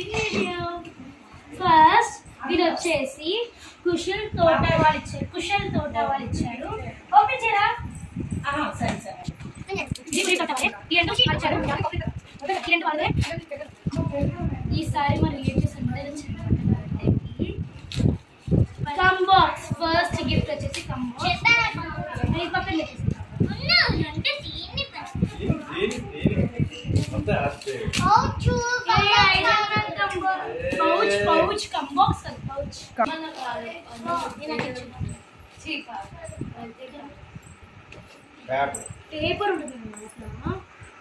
Video first ఇది వచ్చేసి కుషల్ తోట వాళ్ళు ఇచ్చారు కుషల్ తోట వాళ్ళు ఇచ్చారు ఓపెన్ చేయరా సరే సరే జిమ్రీ తోట వాళ్ళే. ఈ రెండు వాళ్ళు ఇచ్చారు ఈ రెండు వాళ్ళే ఈసారి మా రిలేటివ్స్ అందరూ వచ్చారు కమ్ బాక్స్ ఫస్ట్ గిఫ్ట్ వచ్చేసి కమ్ బాక్స్ ఈ పక్కన పెట్టేసి పౌచ్ పౌచ్ కమ్ బాక్స్ అది పౌచ్ పేపర్ ఉంటుంది అన్నమాట.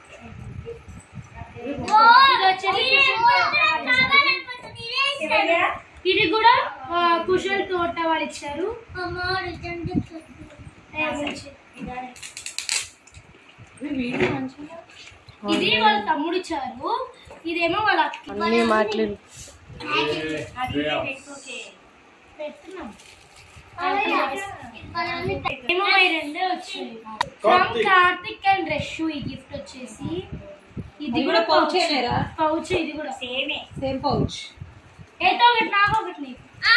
ఇది వచ్చేసి ఇది కూడా ఆ, కుశల్ తోట వాళ్ళు ఇచ్చారు ఇది వాళ్ళ తమ్ముడు ఇచ్చారు ఇదేమో వాళ్ళ అక్క అన్నీ మాట్లాడు పెడుతున్నాం ఏమో ఈ రెండే వచ్చాయి ఫ్రమ్ కార్తిక్ అండ్ రషు ఈ గిఫ్ట్ వచ్చేసి ఇది ఇది కూడా కూడా pouch ఏనేరా? పౌచ్ ఇది కూడా సేమే సేమ్ పౌచ్ ఏదో ఒకటి నాకు ఒకటి నీకు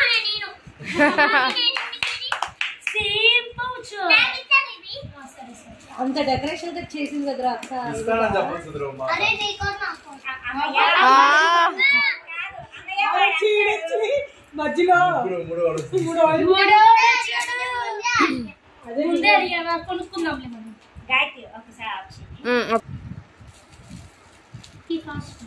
సేమ్ పౌచ్ సరే సరే అంత డెకరేషన్ తో చేసింది కదరా అక్క మధ్యలో మూడో ముందే అడిగాను కొనుక్కుందాంలే మనం ఈ ఫాస్ట్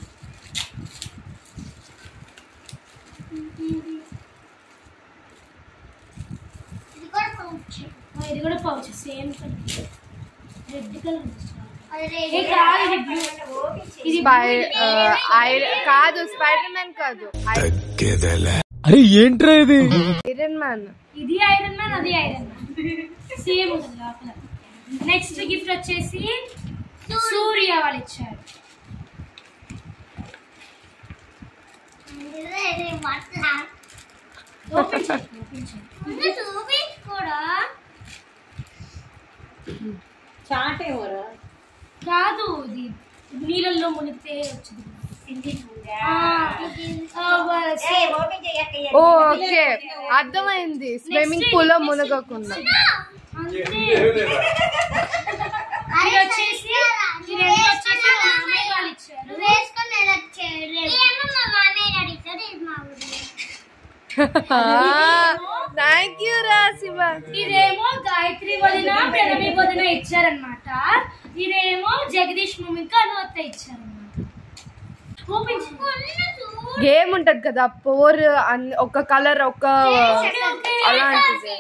ఇది కూడా pouch same colour red colour ఏ కాదు ఇది బ్లూ ఇది కాదు స్పైడర్ మ్యాన్ కాదు అరే ఏంట్రా ఇది ఐరన్ మ్యాన్ ఇది ఐరన్ మ్యాన్ అది ఐరన్ మ్యాన్ సేమ్ ఉంటుంది లోపల నెక్స్ట్ గిఫ్ట్ వచ్చేసి సూర్య వాళ్ళు ఇచ్చారు ఓపెన్ చేయి ఓపెన్ చేయి చాట్ ఏమోరా కాదు ఇది నీళ్ళల్లో మునిగితే వచ్చింది ఆ, ఆ, వా- ఓ ఓకే అర్థమైంది స్విమ్మింగ్ పూల్ లో మునగకుండా అంతే ఇది వచ్చేసి ఈ రెండు వచ్చేసి మా మామయ్య వాళ్ళు ఇచ్చారు థ్యాంక్ యూ రా శివ ఇదేమో గాయత్రి వదిన ప్రణవి వదిన ఇచ్చారనమాట ఇదేమో జగదీష్ మమ్మిక అనువత్త ఇచ్చారనమాట ఓపెన్ గేమ్ ఉంటది కదా పోర్ అన్- ఒక కలర్ ఒక అలాంటిది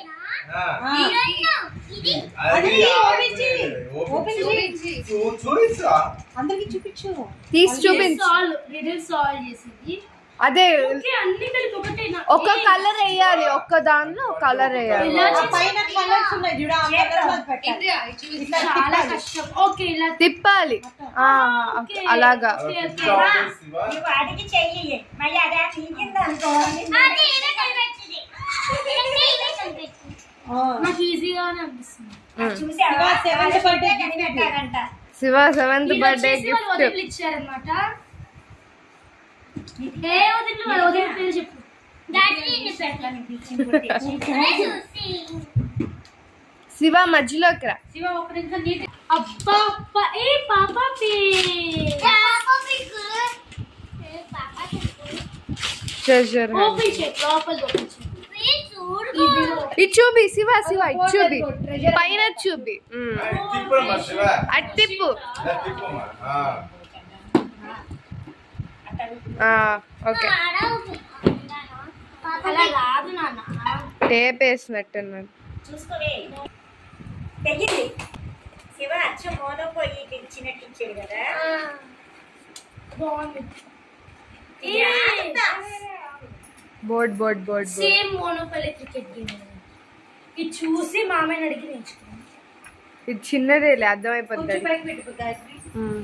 అందరికి చూపించు తీసి చూపించు సాల్వ్ రిడిల్ సాల్వ్ చేసేది అదే ఓకే అన్ని కలిపి ఒకటే ఒక కలర్ వేయాలి ఒక్క దానిలో కలర్ వేయాలి ఇలా ఆ పైన కలర్స్ ఉన్నాయి చూడ ఆ కలర్స్ అది పెట్టాలి ఇట్లా చాలా తిప్పాలి. కష్టం ఓకే ఇలా తిప్పాలి ఆ, ఓకే. అలాగా ఓకే, ఓకే. నువ్వు అడిగి చెయ్యి మళ్ళీ అదే తీసింది అనుకో ఆ. నాకు ఈజీగానే అనిపిస్తుంది చూసావా సెవెంత్ బర్త్డే కనిపెట్టారంట శివ సెవెంత్ ఇది బర్త్డే వచ్చేసి వాళ్ళు గిఫ్ట్ వదిలి ఇచ్చారనమాట ఏ వదిలి వాళ్ళ వదిలి పేరు చెప్పు శివ మధ్యలోకి రా శివ ఒక నిమిషం నీట్ అబ్బా అబ్బా ఏ పాప పే ట్రెజర్ ఓపెన్ చేయి లోపల ఓపెన్ చేయి ఇది చూపి శివ శివ ఇది చూపి పైన చూపి ఉమ్. అటు తిప్పు ఆ, ఓకే అలా కాదు నాన్న టేప్ వేసినట్టున్నాడు చూసుకోవే తెగింది శివ అచ్చం మోనోపోయి ఇచ్చినట్టు ఇచ్చాడు కదా బాగుంది board board board board same Monopoly cricket game ఇది చూసి మామయ్యని అడిగి నేర్చుకున్నాను ఇది చిన్నదేలే అర్థమైపోతుంది కొంచెం పైకి పెట్టుకో గాయత్రి ఉమ్.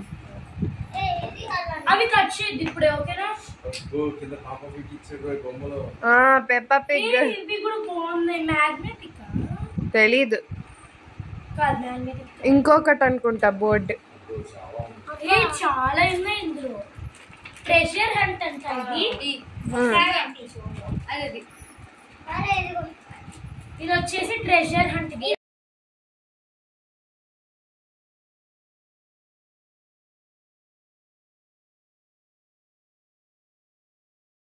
అవి కట్ చేయద్దు ఇప్పుడే ఓకేనా కింద పాప ఇచ్చాడు బొమ్మలు ఆ పెప్పా ఏ, పిగ్ ఇవి కూడా బాగున్నాయి మ్యాగ్నెటిక్ తెలీదు కాదు మ్యాగ్నెటిక్ ఇంకొకటి అనుకుంటా బోర్డ్ ఏ చాలా ఉన్నాయి ఇందులో ట్రెజర్ హంట్ అంట ఇది ఒకసారి చూడు. ఇది వచ్చేసి ట్రెజర్ హంట్